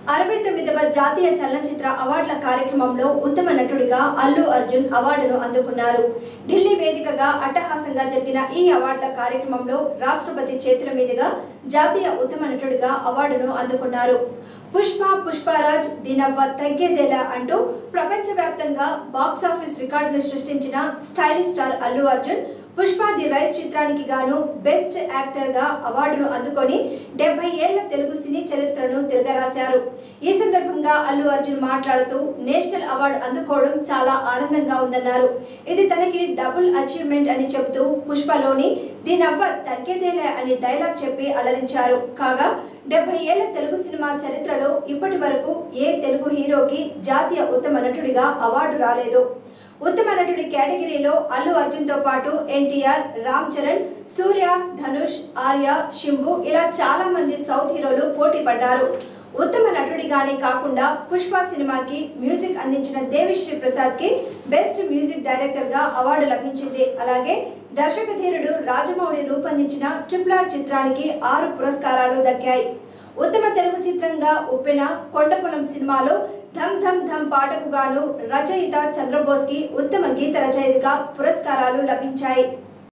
అరవై తొమ్మిదవ జాతీయ చలనచిత్ర అవార్డుల కార్యక్రమంలో ఉత్తమ నటుడిగా అల్లు అర్జున్ అవార్డును అందుకున్నారు ఢిల్లీ వేదికగా అట్టహాసంగా జరిగిన ఈ అవార్డుల కార్యక్రమంలో రాష్ట్రపతి చేతుల మీదుగా జాతీయ ఉత్తమ నటుడిగా అవార్డును అందుకున్నారు పుష్ప పుష్పరాజ్ దినవ్వ తగ్గేదేలా అంటూ ప్రపంచవ్యాప్తంగా బాక్సాఫీస్ రికార్డును సృష్టించిన stylish star Allu Arjun Pushpa the rise చిత్రానికి గాను బెస్ట్ యాక్టర్ గా అవార్డును అందుకొని డెబ్బై ఏళ్ల తెలుగు సినీ చరిత్రను తిరగరాశారు ఈ సందర్భంగా అల్లు అర్జున్ మాట్లాడుతూ నేషనల్ అవార్డు అందుకోవడం చాలా ఆనందంగా ఉందన్నారు ఇది తనకి డబుల్ అచీవ్మెంట్ అని చెబుతూ పుష్పలోని దీనవ్వ తగ్గేదేలే అని డైలాగ్ చెప్పి అలరించారు కాగా డెబ్బై ఏళ్ల తెలుగు సినిమా చరిత్రలో ఇప్పటి వరకు ఏ తెలుగు హీరోకి జాతీయ ఉత్తమ నటుడిగా అవార్డు రాలేదు ఉత్తమ నటుడి కేటగిరీలో అల్లు అర్జున్ తో పాటు ఎన్టీఆర్ రామ్ చరణ్ సూర్య ధనుష్ ఆర్య శింబు ఇలా చాలా మంది సౌత్ హీరోలు పోటీ పడ్డారు ఉత్తమ నటుడిగానే కాకుండా పుష్ప సినిమాకి మ్యూజిక్ అందించిన దేవిశ్రీ ప్రసాద్ కి బెస్ట్ మ్యూజిక్ డైరెక్టర్ గా అవార్డు లభించింది అలాగే దర్శక ధీరుడు రాజమౌళి రూపొందించిన ట్రిపుల్ ఆర్ చిత్రానికి ఆరు పురస్కారాలు దక్కాయి ఉత్తమ తెలుగు చిత్రంగా ఉప్పెన కొండపొలం సినిమాలో ధమ్ ధమ్ ధమ్ పాటకు గాను రచయిత చంద్రబోస్ కి ఉత్తమ గీత రచయితగా పురస్కారాలు లభించాయి